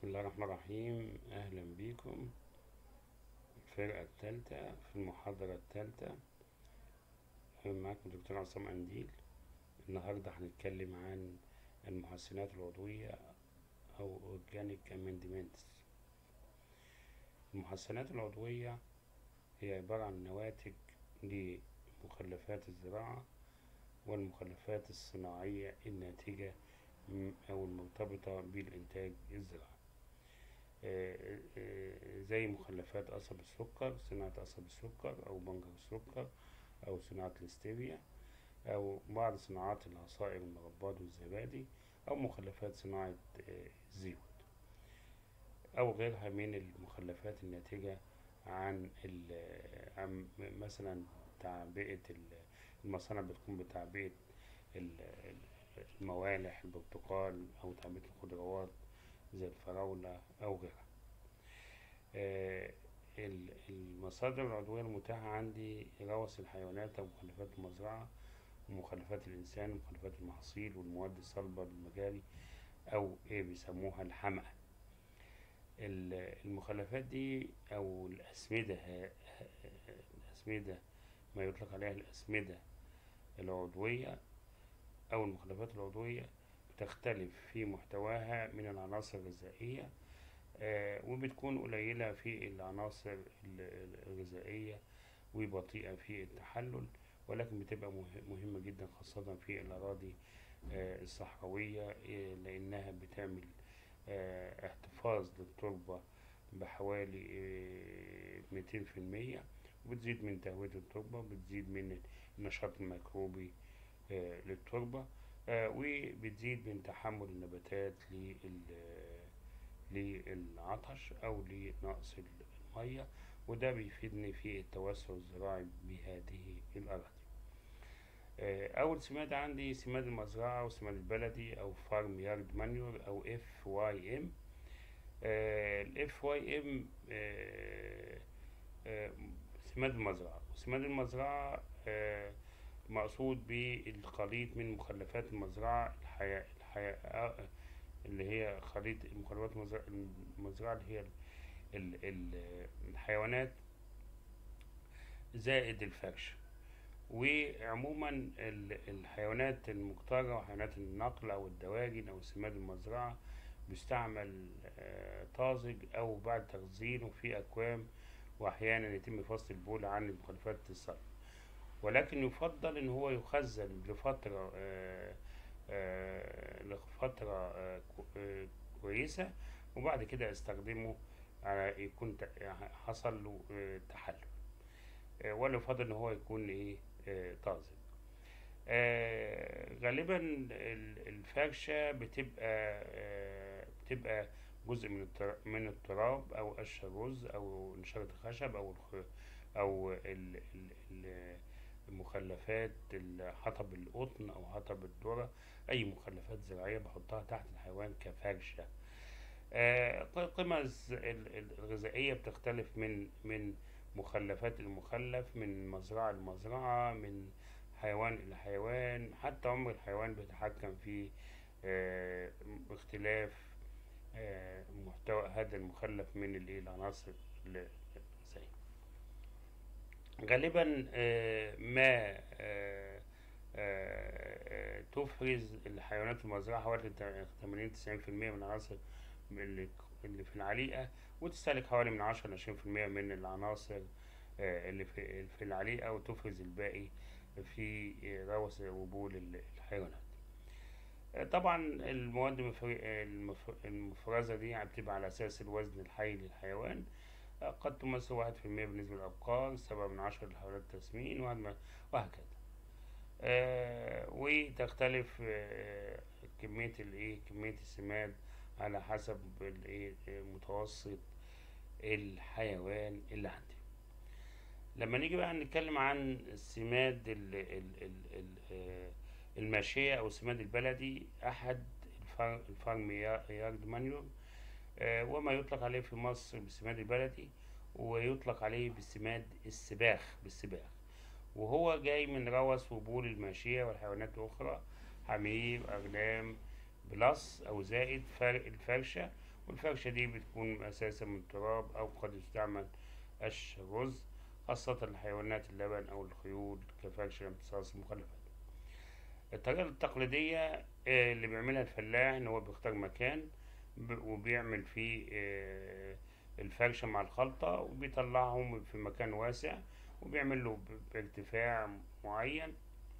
بسم الله الرحمن الرحيم أهلا بكم الفرقة التالتة في المحاضرة التالتة معكم دكتور عصام أنديل النهاردة هنتكلم عن المحسنات العضوية أو Organic Amendments المحسنات العضوية هي عبارة عن نواتج لمخلفات الزراعة والمخلفات الصناعية الناتجة أو المرتبطة بالإنتاج الزراعي زي مخلفات قصب السكر صناعة قصب السكر أو بنجر السكر أو صناعة الاستيفيا أو بعض صناعات العصائر والمربات والزبادي أو مخلفات صناعة الزيوت أو غيرها من المخلفات الناتجة عن, عن مثلا تعبئة المصانع بتقوم بتعبئة الموالح البرتقال أو تعبئة الخضروات زي الفراولة أو غيرها المصادر العضوية المتاحة عندي روث الحيوانات أو مخلفات المزرعة ومخلفات الإنسان ومخلفات المحاصيل والمواد الصلبة للمجاري أو إيه بيسموها الحمأة المخلفات دي أو الأسمدة الأسمدة ما يطلق عليها الأسمدة العضوية أو المخلفات العضوية بتختلف في محتواها من العناصر الغذائية آه وبتكون قليلة في العناصر الغذائية وبطيئة في التحلل ولكن بتبقى مهمة جدا خاصة في الأراضي آه الصحراوية آه لأنها بتعمل احتفاظ للتربة بحوالي ميتين في المية وبتزيد من تهوية التربة وبتزيد من النشاط الميكروبي للتربة وبتزيد من تحمل النباتات للعطش أو لنقص المية وده بيفيدني في التوسع الزراعي بهذه الأراضي أول سماد عندي سماد المزرعة وسماد البلدي أو فارم يارد مانيور أو اف واي ام الاف واي ام سماد المزرعة وسماد المزرعة مقصود بالخليط من مخلفات المزرعة الحياة الحياة اللي هي خليط مخلفات المزرعة اللي هي ال ال الحيوانات زائد الفرش وعموما الحيوانات المختارة وحيوانات النقل أو الدواجن أو سماد المزرعة بيستعمل طازج أو بعد تخزينه في أكوام وأحيانا يتم فصل البول عن المخلفات الصلبة ولكن يفضل ان هو يخزن لفترة آآ آآ لفترة آآ كويسة وبعد كده استخدمه على يكون حصل له تحلل ولا يفضل ان هو يكون ايه طازج غالبا الفرشة بتبقى بتبقى جزء من من التراب او قش الرز او نشارة الخشب او او ال ال مخلفات حطب القطن او حطب الذرة اي مخلفات زراعية بحطها تحت الحيوان كفرشة القيمة الغذائية بتختلف من من مخلفات المخلف من مزرعة لمزرعة من حيوان إلى حيوان حتى عمر الحيوان بيتحكم في اختلاف محتوى هذا المخلف من العناصر الغذائية غالبا ما تفرز الحيوانات المزرعة حوالي 80 90% من العناصر اللي في العليقة وتستهلك حوالي من 10 ل 20% من العناصر اللي في في العليقة وتفرز الباقي في روث وبول الحيوانات طبعا المواد المفرزة دي بتبقى على أساس الوزن الحي للحيوان قد تمثل واحد في المية بالنسبة للأبقار سبعة من عشرة لحيوانات التسمين وهكذا آه وتختلف آه كمية الايه كمية السماد على حسب الايه متوسط الحيوان اللي عندي لما نيجي بقى نتكلم عن السماد ال ال ال ال الماشية أو السماد البلدي أحد الفارم يارد مانيور وما يطلق عليه في مصر بالسماد البلدي ويطلق عليه بالسماد السباخ بالسباخ وهو جاي من روث وبول الماشية والحيوانات الأخرى حمير أغنام بلس أو زائد فرق الفرشة والفرشة دي بتكون أساسا من تراب أو قد يستعمل قش رز خاصة لحيوانات اللبن أو الخيول كفرش امتصاص المخلفات الطريقة التقليدية آه، اللي بيعملها الفلاح إن هو بيختار مكان ب- وبيعمل فيه آه، الفرشة مع الخلطة وبيطلعهم في مكان واسع وبيعمل له ب- بارتفاع معين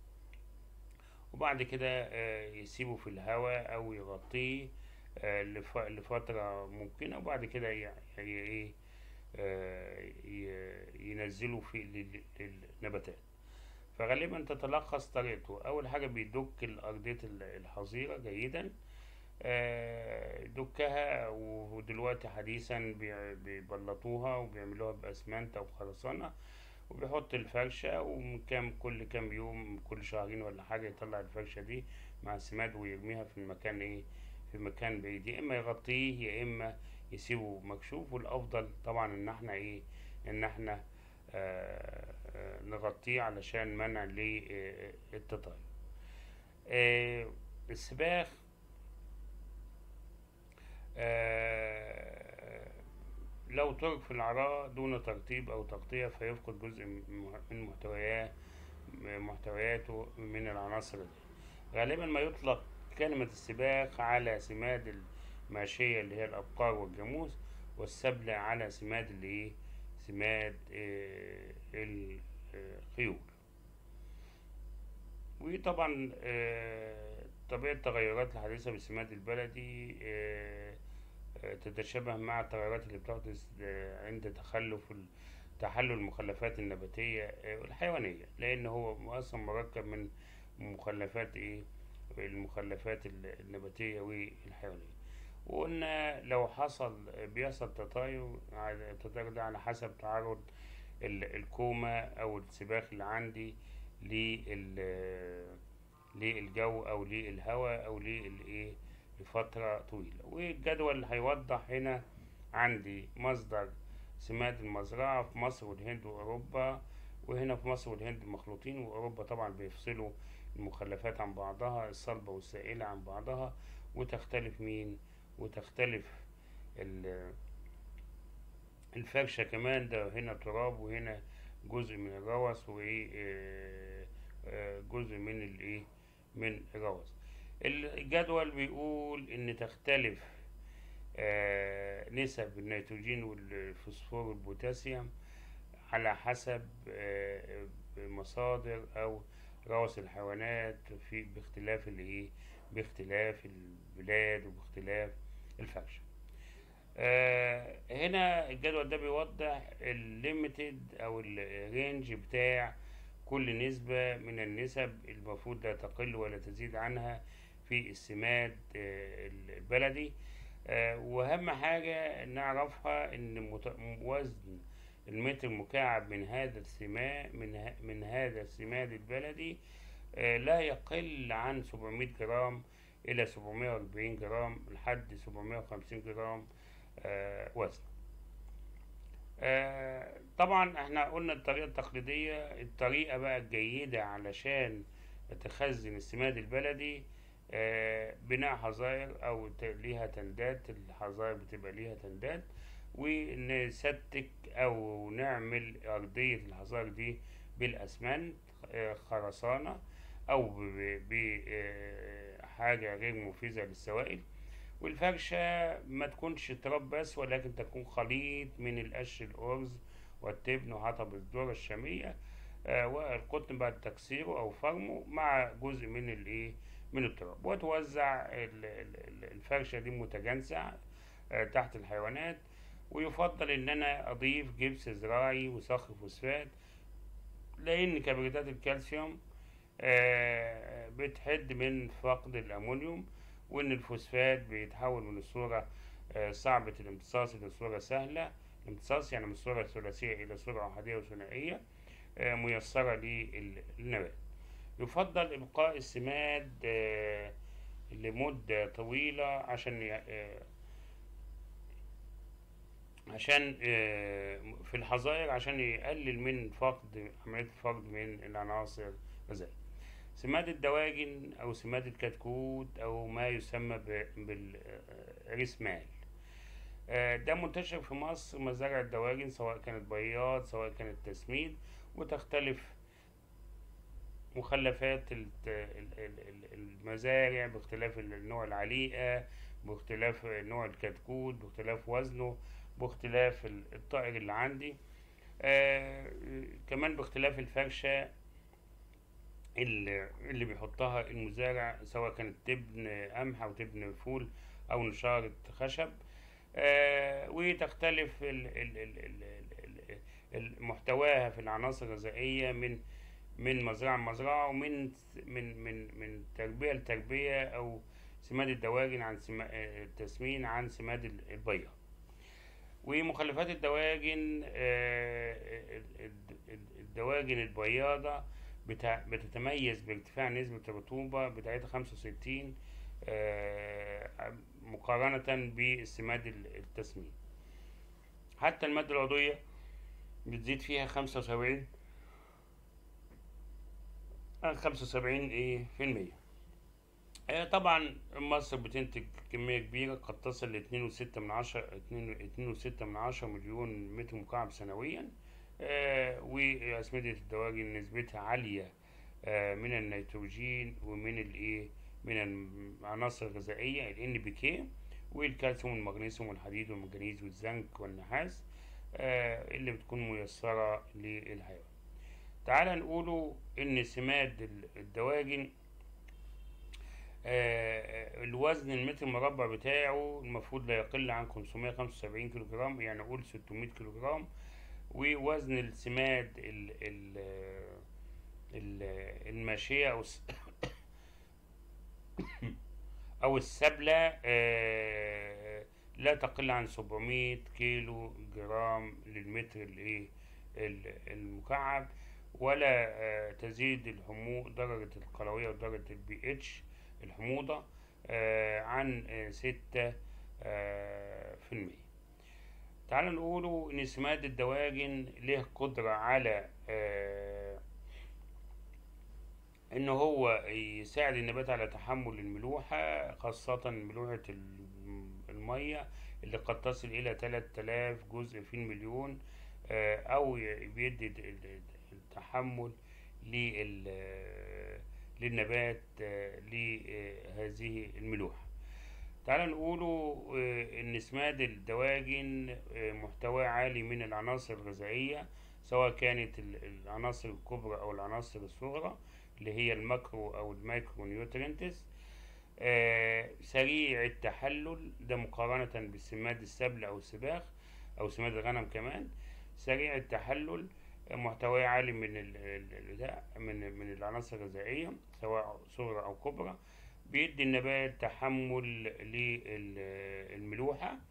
وبعد كده آه، يسيبه في الهواء أو يغطيه آه، لف- لفترة ممكنة وبعد كده ي- ي- إيه آه، ي- ينزله في لل- للنباتات فغالبا تتلخص طريقته أول حاجة بيدك الأرضية ال- الحظيرة جيدا آه، دكها ودلوقتي حديثا بي- بيبلطوها وبيعملوها بأسمنت أو خرسانة وبيحط الفرشة ومن كام كل كام يوم كل شهرين ولا حاجة يطلع الفرشة دي مع السماد ويرميها في المكان ايه في مكان بعيد يا اما يغطيه يا اما يسيبه مكشوف والافضل طبعا ان احنا ايه ان احنا آه آه نغطيه علشان منع للتطاير آه السباخ آه لو ترك في العراء دون ترطيب أو تغطية فيفقد جزء من محتويات محتوياته من العناصر دي غالبا ما يطلق كلمة السباخ على سماد الماشية اللي هي الأبقار والجاموس والسبل على سماد اللي إيه سماد آه، الخيول وطبعا آه، طبيعة التغيرات الحديثة بالسماد البلدي آه، آه، تتشابه مع التغيرات اللي بتحدث آه، عند تخلف ال- تحلل المخلفات النباتية آه، والحيوانية لأن هو أصلا مركب من مخلفات إيه المخلفات ال- النباتية والحيوانية وقلنا لو حصل بيحصل تطاير على- التطاير ده على حسب تعرض ال- الكومة أو السباخ اللي عندي لل للجو أو للهواء أو للإيه لفترة طويلة والجدول هيوضح هنا عندي مصدر سماد المزرعة في مصر والهند وأوروبا وهنا في مصر والهند مخلوطين وأوروبا طبعا بيفصلوا المخلفات عن بعضها الصلبة والسائلة عن بعضها وتختلف مين وتختلف ال- الفرشة كمان ده هنا تراب وهنا جزء من الروث وإيه آه، آه، جزء من الإيه من الروث الجدول بيقول إن تختلف آه، نسب النيتروجين والفوسفور والبوتاسيوم على حسب آه، مصادر أو روث الحيوانات في باختلاف الإيه باختلاف البلاد وباختلاف الفرشة آه، هنا الجدول ده بيوضح الليميتد او الرينج بتاع كل نسبة من النسب المفروض لا تقل ولا تزيد عنها في السماد آه، البلدي آه، واهم حاجة نعرفها ان مت- وزن المتر مكعب من هذا السماد من ه- من هذا السماد البلدي آه، لا يقل عن 700 جرام إلى 740 جرام لحد 750 جرام آه، وزن آه، طبعا احنا قلنا الطريقة التقليدية الطريقة بقى الجيدة علشان تخزن السماد البلدي آه، بناء حظاير او ت- ليها تندات الحظاير بتبقى ليها تندات ونستك او نعمل ارضية الحظاير دي بالاسمنت آه، خرسانة او بحاجة غير مفيدة للسوائل والفرشة ما تكونش تراب بس ولكن تكون خليط من القش الأرز والتبن وحطب الذرة الشامية آه، والقطن بعد تكسيره أو فرمه مع جزء من الإيه من التراب وتوزع ال- ال- ال- الفرشة دي متجانسة آه، تحت الحيوانات ويفضل إن أنا أضيف جبس زراعي وصخر فوسفات لأن كبريتات الكالسيوم آه، بتحد من فقد الأمونيوم وإن الفوسفات بيتحول من الصورة آه، صعبة الامتصاص إلى صورة سهلة الامتصاص يعني من صورة ثلاثية إلى صورة أحادية وثنائية آه، ميسرة للنبات يفضل إبقاء السماد آه، لمدة طويلة عشان ي- آه، عشان آه، في الحظائر عشان يقلل من فقد عملية الفقد من العناصر الغذائية سماد الدواجن أو سماد الكتكوت أو ما يسمى ب- بالرسمال آه، ده منتشر في مصر مزارع الدواجن سواء كانت بياض سواء كانت تسميد وتختلف مخلفات الت- ال- ال- ال- المزارع باختلاف ال- نوع العليقة باختلاف نوع الكتكوت باختلاف وزنه باختلاف ال- الطائر اللي عندي آه كمان باختلاف الفرشة اللي, اللي بيحطها المزارع سواء كانت تبن قمح أو تبن فول أو نشارة خشب آه وتختلف ال- ال- ال- ال- ال- ال- محتواها في العناصر الغذائية من من مزرعة لمزرعة ومن من من من تربية لتربية أو سماد الدواجن عن سما آه، التسمين عن سماد ال- البيض ومخلفات الدواجن آه، ال- ال- ال- الدواجن البياضة بتع- بتتميز بارتفاع نسبة الرطوبة بتاعتها خمسة وستين مقارنة بالسماد ال- التسمين حتى المادة العضوية بتزيد فيها خمسة وسبعين خمسة وسبعين ايه في المية آه، طبعا مصر بتنتج كمية كبيرة قد تصل لاتنين وستة من عشرة اتنين اتنين وستة من عشرة مليون متر مكعب سنويا آه، وأسمدة الدواجن نسبتها عالية آه، من النيتروجين ومن الايه من العناصر الغذائية ال NPK والكالسيوم والمغنيسيوم والحديد والمنجنيز والزنك والنحاس آه، اللي بتكون ميسرة للحيوان تعال نقوله ان سماد ال- الدواجن آه، الوزن المتر المربع بتاعه المفروض لا يقل عن 575 كيلو جرام يعني نقول 600 كيلو جرام ووزن السماد ال ال ال الماشية أو الس- أو السبلة آه، لا تقل عن 700 كيلو جرام للمتر الإيه ال- المكعب ولا آه، تزيد الحمو درجة القلوية ودرجة البي اتش الحموضة آه، عن آه، ستة آه، في المية تعال نقوله إن سماد الدواجن له قدرة على آه، إن هو يساعد النبات على تحمل الملوحة خاصة ملوحة الم- المية اللي قد تصل إلى 3000 جزء في المليون آه، أو ي- بيدي د- ال- التحمل لل- للنبات آه، لهذه الملوحة تعال نقوله آه، إن سماد الدواجن آه، محتواه عالي من العناصر الغذائية سواء كانت ال- العناصر الكبرى أو العناصر الصغرى اللي هي الماكرو أو المايكرو نيوترينتس آه، سريع التحلل ده مقارنة بالسماد السبل أو السباخ أو سماد الغنم كمان سريع التحلل آه، محتواه عالي من ال- ال- البتاع من من العناصر الغذائية سواء صغرى أو كبرى بيدي النبات تحمل للملوحة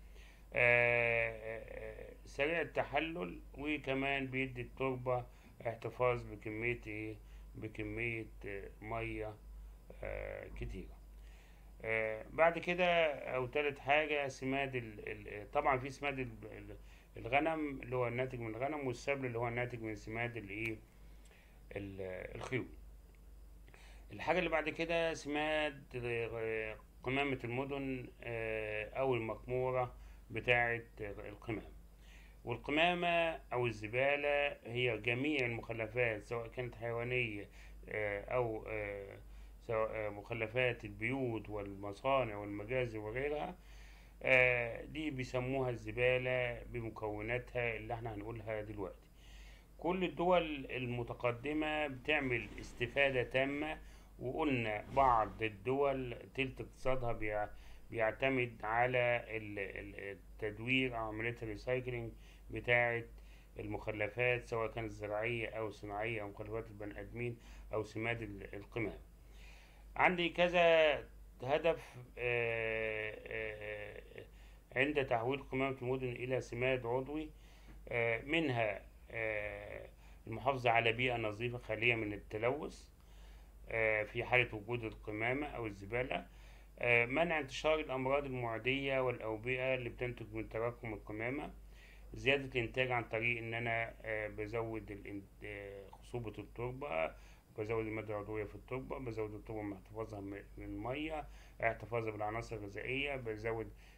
آه، سريع التحلل وكمان بيدي التربة احتفاظ بكمية ايه بكمية آه، مية آه، كتيرة آه، بعد كده او تالت حاجة سماد ال... ال... طبعا في سماد ال... ال- الغنم اللي هو الناتج من الغنم والسبل اللي هو الناتج من سماد الايه ال- الخيول الحاجة اللي بعد كده سماد آه، قمامة المدن آه، أو المقمورة بتاعة القمام والقمامة أو الزبالة هي جميع المخلفات سواء كانت حيوانية آه، أو آه، سواء آه، مخلفات البيوت والمصانع والمجازر وغيرها آه، دي بيسموها الزبالة بمكوناتها اللي احنا هنقولها دلوقتي كل الدول المتقدمة بتعمل استفادة تامة وقلنا بعض الدول تلت اقتصادها بيع- بيعتمد على ال- ال- التدوير أو عملية الريسايكلينج بتاعة المخلفات سواء كانت زراعية أو صناعية أو مخلفات البني آدمين أو سماد ال- القمام عندي كذا هدف آه، آه، عند تحويل قمامة المدن إلى سماد عضوي آه، منها آه، المحافظة على بيئة نظيفة خالية من التلوث آه، في حالة وجود القمامة أو الزبالة آه، منع انتشار الأمراض المعدية والأوبئة اللي بتنتج من تراكم القمامة زيادة الإنتاج عن طريق إن أنا آه، بزود الإن- آه، خصوبة التربة بزود المادة العضوية في التربة بزود التربة من احتفاظها من من المية احتفاظها بالعناصر الغذائية بزود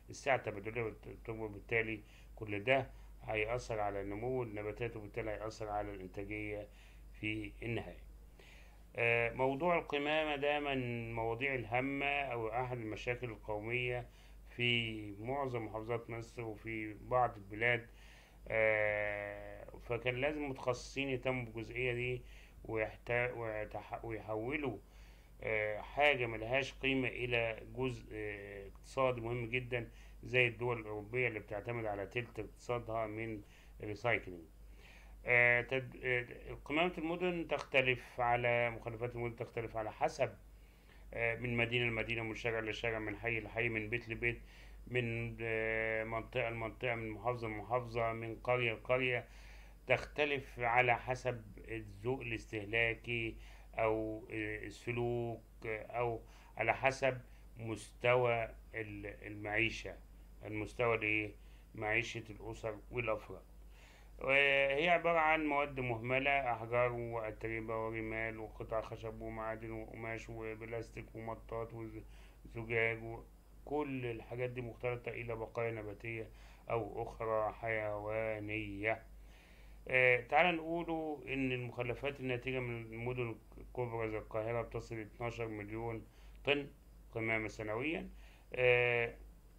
السعة التبادلية للتربة بالتالي كل ده هيأثر على نمو النباتات وبالتالي هيأثر على الإنتاجية في النهاية آه، موضوع القمامة ده من المواضيع الهامة أو أحد المشاكل القومية في معظم محافظات مصر وفي بعض البلاد آه، فكان لازم متخصصين يهتموا بالجزئية دي ويحت- ويتح- ويحولوا آه، حاجة ملهاش قيمة إلى جزء آه، اقتصادي مهم جدا زي الدول الأوروبية اللي بتعتمد على تلت اقتصادها من الريسايكلينج آه، تد- آه، قمامة المدن تختلف على مخلفات المدن تختلف على حسب آه، من مدينة لمدينة من شارع لشارع من حي لحي من بيت لبيت من آه، منطقة لمنطقة من محافظة لمحافظة من قرية لقرية تختلف على حسب الذوق الاستهلاكي أو آه، السلوك آه، أو على حسب مستوى ال- المعيشة المستوى الإيه معيشة الأسر والأفراد وهي عبارة عن مواد مهملة أحجار وأتربة ورمال وقطع خشب ومعادن وقماش وبلاستيك ومطاط وزجاج وكل الحاجات دي مختلطة إلى بقايا نباتية أو أخرى حيوانية آه، تعال نقولوا إن المخلفات الناتجة من المدن الكبرى زي القاهرة بتصل 12 مليون طن قمامة سنويا آه،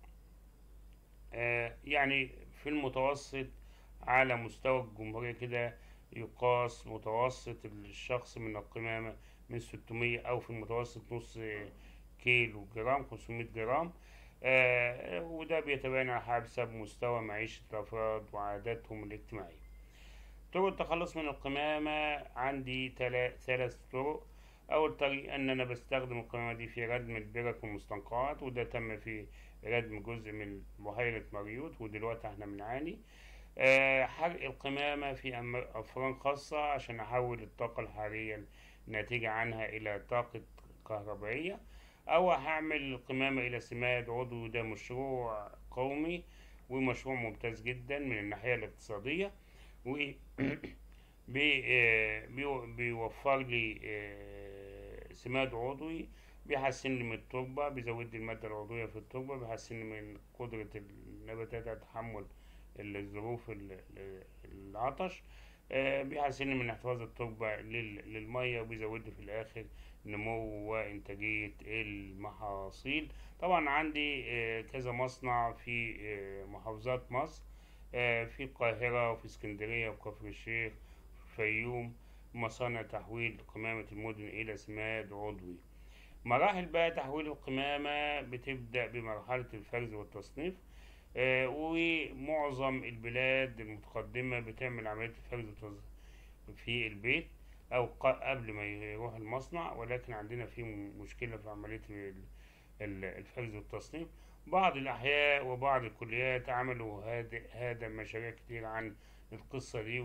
آه، يعني في المتوسط على مستوى الجمهورية كده يقاس متوسط الشخص من القمامة من 600 أو في المتوسط نص كيلو جرام 500 جرام آه وده بيتبين على حسب مستوى معيشة الأفراد وعاداتهم الاجتماعية طرق التخلص من القمامة عندي تلا- ثلاث طرق أول طريقة إن أنا بستخدم القمامة دي في ردم البرك والمستنقعات وده تم في ردم جزء من بحيرة مريوط ودلوقتي احنا بنعاني آه، حرق القمامة في أم- أفران خاصة عشان أحول الطاقة الحرارية الناتجة عنها إلى طاقة كهربائية أو هعمل القمامة إلى سماد عضوي ده مشروع قومي ومشروع ممتاز جدا من الناحية الاقتصادية و بي آه، بيو- بيوفر لي آه، سماد عضوي بيحسن لي من التربة بيزود لي المادة العضوية في التربة بيحسن لي من قدرة النباتات على تحمل الظروف ال- ال- العطش آه، بيحسن لي من احتفاظ التربة لل- للمية وبيزود لي في الآخر نمو وإنتاجية المحاصيل طبعا عندي آه، كذا مصنع في آه، محافظات مصر آه، في القاهرة وفي اسكندرية وكفر الشيخ الفيوم مصانع تحويل قمامة المدن إلى سماد عضوي مراحل بقى تحويل القمامة بتبدأ بمرحلة الفرز والتصنيف آه، ومعظم البلاد المتقدمة بتعمل عملية الفرز والتصنيف في البيت أو ق- قبل ما يروح المصنع ولكن عندنا في م- مشكلة في عملية ال- ال- الفرز والتصنيف بعض الأحياء وبعض الكليات عملوا هذا هذا مشاريع كتير عن القصة دي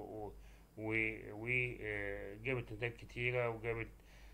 وجابت نتائج كتيرة وجابت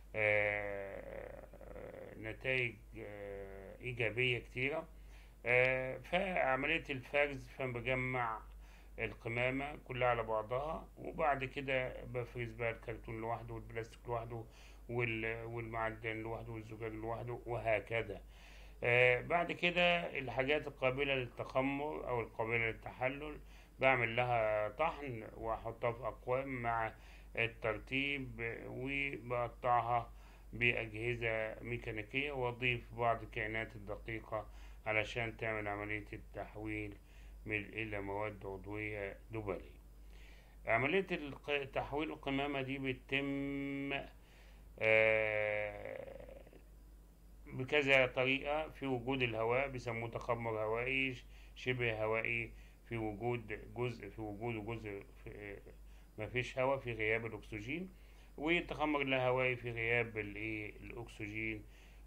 نتائج إيجابية كتيرة آه، فعملية الفرز فبجمع القمامة كلها على بعضها وبعد كده بفرز بقى الكرتون لوحده والبلاستيك لوحده وال- والمعدن لوحده والزجاج لوحده وهكذا آه، بعد كده الحاجات القابلة للتخمر أو القابلة للتحلل بعمل لها طحن وأحطها في أقوام مع الترتيب آه، وبقطعها بأجهزة ميكانيكية وأضيف بعض الكائنات الدقيقة علشان تعمل عملية التحويل من إلى مواد عضوية دبلية عملية الق- تحويل القمامة دي بتتم آه، بكذا طريقة في وجود الهواء بيسموه تخمر هوائي ش- شبه هوائي في وجود جزء في وجود وجزء في ما فيش هواء في غياب الأكسجين والتخمر اللاهوائي في غياب الإيه الأكسجين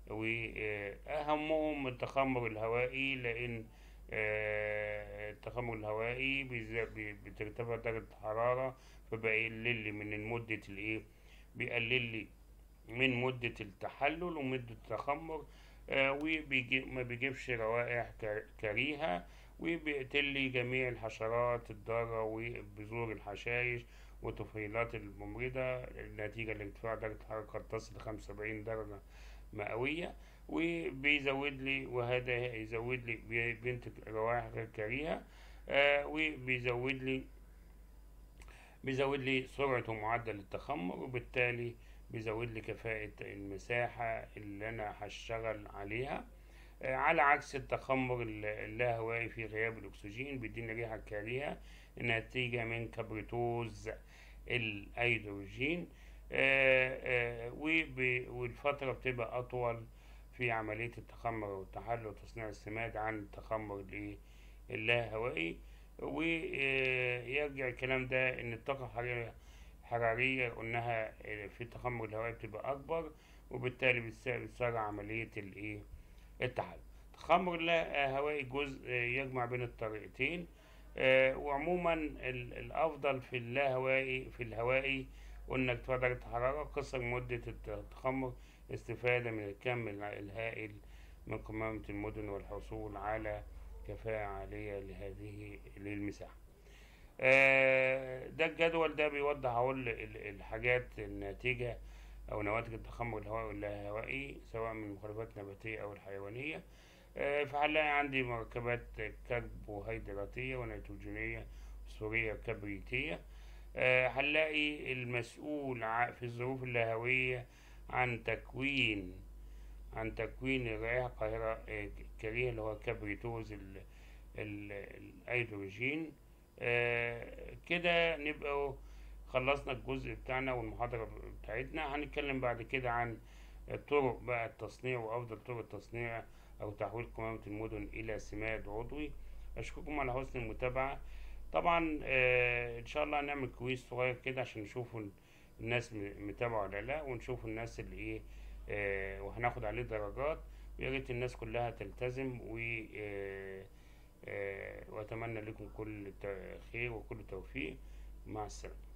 وأهمهم التخمر الهوائي لأن آه، التخمر الهوائي بيز- بي- بترتفع درجة الحرارة فبيقلل لي من مدة الإيه بيقلل لي من مدة التحلل ومدة التخمر آه، وبيجي ما بيجيبش روائح ك- كريهة وبيقتل لي جميع الحشرات الضارة وبذور الحشائش والطفيلات الممرضة نتيجة لارتفاع درجة الحرارة قد تصل لخمسة وسبعين درجة مئوية وبيزود لي وهذا يزود لي بي- بينتج روائح غير كريهة آه، وبيزود لي بيزود لي سرعة ومعدل التخمر وبالتالي بيزود لي كفاءة المساحة اللي أنا هشتغل عليها آه، على عكس التخمر ال- اللاهوائي في غياب الأكسجين بيديني ريحة كريهة نتيجة من كبريتوز الأيدروجين آه، آه، وب- والفترة بتبقى أطول في عملية التخمر والتحلل وتصنيع السماد عن التخمر الإيه؟ اللاهوائي ويرجع الكلام ده إن الطاقة الحرارية الحرارية قلناها آه، في التخمر الهوائي بتبقى أكبر وبالتالي بتس- بتسرع عملية الإيه؟ التحلل التخمر الهوائي جزء آه، يجمع بين الطريقتين آه، وعموما ال- الأفضل في اللاهوائي في الهوائي قلنا ارتفاع درجة الحرارة قصر مدة الت- التخمر استفادة من الكم الع- الهائل من قمامة المدن والحصول على كفاءة عالية لهذه للمساحة آه، ده الجدول ده بيوضح اهو ال- ال- الحاجات الناتجة أو نواتج التخمر الهوائي واللاهوائي سواء من المخلفات النباتية أو الحيوانية آه، فهنلاقي عندي مركبات كربوهيدراتية ونيتروجينية فوسفورية كبريتية آه، هنلاقي المسؤول ع- في الظروف اللاهوية عن تكوين عن تكوين الرائحة القاهرة آه، كريه اللي هو كبريتوز ال- ال- الأيدروجين آه، كده نبقى خلصنا الجزء بتاعنا والمحاضرة بتاعتنا هنتكلم بعد كده عن طرق بقى التصنيع وأفضل طرق التصنيع أو تحويل قمامة المدن إلى سماد عضوي أشكركم على حسن المتابعة طبعا آه، إن شاء الله هنعمل كويس صغير كده عشان نشوفوا الناس م- متابعة ولا لا ونشوف الناس اللي إيه آه، وهناخد عليه درجات ويا ريت الناس كلها تلتزم و آه، آه، وأتمنى لكم كل الت- خير وكل توفيق مع السلامة